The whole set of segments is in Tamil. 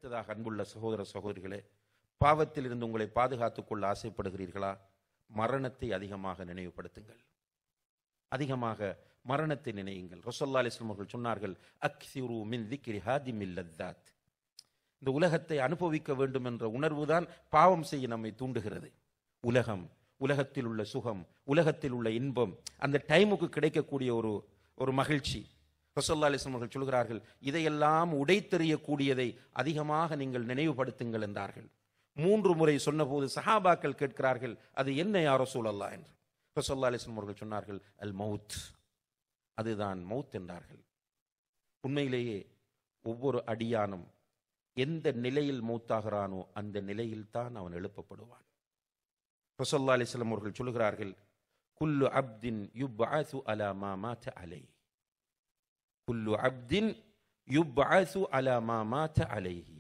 அடுத்ததாக அன்புள்ள சகோதர சகோதரிகளே பாவத்தில் இருந்து உங்களை பாதுகாத்துக் கொள்ள ஆசைப்படுகிறீர்களா மரணத்தை அதிகமாக நினைவுபடுத்துங்கள் அதிகமாக மரணத்தை நினையுங்கள் ரசல்லா அலிஸ்லாம் அவர்கள் சொன்னார்கள் அக்சிரு மின் திக்ரி ஹாதிமில் லத்தாத் இந்த உலகத்தை அனுபவிக்க வேண்டும் என்ற உணர்வுதான் பாவம் செய்ய நம்மை தூண்டுகிறது உலகம் உலகத்தில் உள்ள சுகம் உலகத்தில் உள்ள இன்பம் அந்த டைமுக்கு கிடைக்கக்கூடிய ஒரு ஒரு மகிழ்ச்சி ரசல்லா அலிஸ்லாம் அவர்கள் சொல்கிறார்கள் இதையெல்லாம் உடைத்தெறியக்கூடியதை அதிகமாக நீங்கள் நினைவுபடுத்துங்கள் என்றார்கள் மூன்று முறை சொன்னபோது சஹாபாக்கள் கேட்கிறார்கள் அது என்ன யாரோ சூழல்லா என்று ரசல்லா அலிஸ்லாம் அவர்கள் சொன்னார்கள் அல் மவுத் அதுதான் மவுத் என்றார்கள் உண்மையிலேயே ஒவ்வொரு அடியானும் எந்த நிலையில் மௌத்தாகிறானோ அந்த நிலையில் தான் அவன் எழுப்பப்படுவான் ரசல்லா அலிஸ்லாம் அவர்கள் சொல்கிறார்கள் குல்லு அப்தின் யுப்ஆசு அலா மா மாத அலை குல்லு அப்தின் யுப்ஆசு அலா மா மாத அலைஹி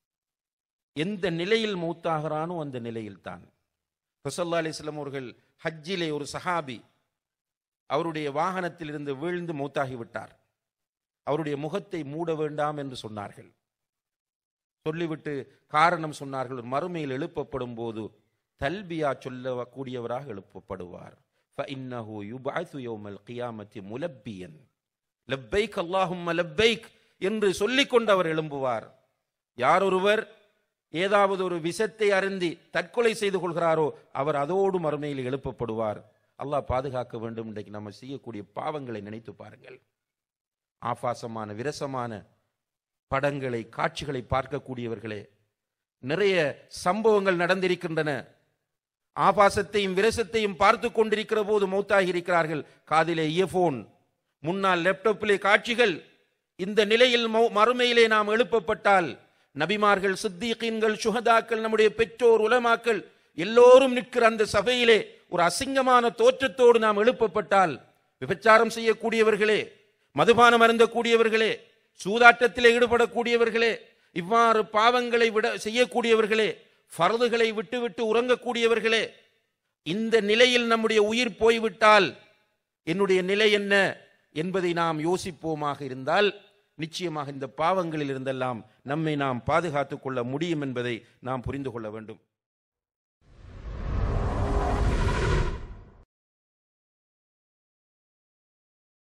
எந்த நிலையில் மௌத்தாகிறானோ அந்த நிலையில் தான் ரசல்லா அலிஸ்லாம் அவர்கள் ஹஜ்ஜிலே ஒரு சஹாபி அவருடைய வாகனத்தில் இருந்து வீழ்ந்து மௌத்தாகி விட்டார் அவருடைய முகத்தை மூட வேண்டாம் என்று சொன்னார்கள் சொல்லிவிட்டு காரணம் சொன்னார்கள் மறுமையில் எழுப்பப்படும் போது தல்பியா சொல்லக்கூடியவராக எழுப்பப்படுவார் فإنه يبعث يوم القيامة ملبيا لبيك اللهم لبيك என்று சொல்லிக்கொண்டு அவர் எழும்புவார் யார் ஒருவர் ஏதாவது ஒரு விஷத்தை அருந்தி தற்கொலை செய்து கொள்கிறாரோ அவர் அதோடு மறுமையில் எழுப்பப்படுவார் அல்லாஹ் பாதுகாக்க வேண்டும் இன்றைக்கு நம்ம செய்யக்கூடிய பாவங்களை நினைத்து பாருங்கள் ஆபாசமான விரசமான படங்களை காட்சிகளை பார்க்கக்கூடியவர்களே நிறைய சம்பவங்கள் நடந்திருக்கின்றன ஆபாசத்தையும் விரசத்தையும் பார்த்து கொண்டிருக்கிற போது மௌத்தாகி இருக்கிறார்கள் காதிலே இயர்போன் முன்னால் லேப்டாப்பிலே காட்சிகள் இந்த நிலையில் மௌ- மறுமையிலே நாம் எழுப்பப்பட்டால் நபிமார்கள் சித்தீகீன்கள் சுஹதாக்கள் நம்முடைய பெற்றோர் உலமாக்கள் எல்லோரும் நிற்கிற அந்த சபையிலே ஒரு அசிங்கமான தோற்றத்தோடு நாம் எழுப்பப்பட்டால் விபச்சாரம் செய்யக்கூடியவர்களே மதுபானம் அருந்தக்கூடியவர்களே சூதாட்டத்திலே ஈடுபடக்கூடியவர்களே இவ்வாறு பாவங்களை விட செய்யக்கூடியவர்களே ஃபர்துகளை விட்டுவிட்டு உறங்கக்கூடியவர்களே இந்த நிலையில் நம்முடைய உயிர் போய்விட்டால் என்னுடைய நிலை என்ன என்பதை நாம் யோசிப்போமாக இருந்தால் நிச்சயமாக இந்த பாவங்களில் இருந்தெல்லாம் நம்மை நாம் பாதுகாத்துக் கொள்ள முடியும் என்பதை நாம் புரிந்து கொள்ள வேண்டும்